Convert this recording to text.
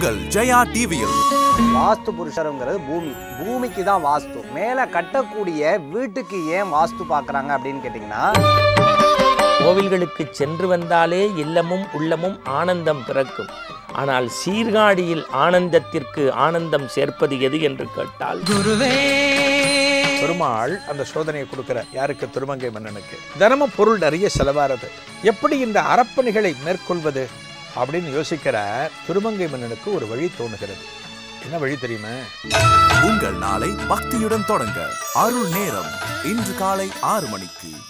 உங்கள் ஜெயா டிவியில் வாஸ்து புருஷருங்கிறது பூமி பூமிக்கு தான் வாஸ்து மேலே கட்டக்கூடிய வீட்டுக்கு ஏன் வாஸ்து பார்க்குறாங்க அப்படின்னு கேட்டிங்கன்னா கோவில்களுக்கு சென்று வந்தாலே இல்லமும் உள்ளமும் ஆனந்தம் பிறக்கும் ஆனால் சீர்காழியில் ஆனந்தத்திற்கு ஆனந்தம் சேர்ப்பது எது என்று கேட்டால் பெருமாள் அந்த சோதனையை கொடுக்கிற யாருக்கு திருமங்கை மன்னனுக்கு தினமும் பொருள் நிறைய செலவாறது எப்படி இந்த அறப்பணிகளை மேற்கொள்வது அப்படின்னு யோசிக்கிற திருமங்கை மன்னனுக்கு ஒரு வழி தோணுகிறது என்ன வழி தெரியுமா உங்கள் நாளை பக்தியுடன் தொடங்க அருள் நேரம் இன்று காலை ஆறு மணிக்கு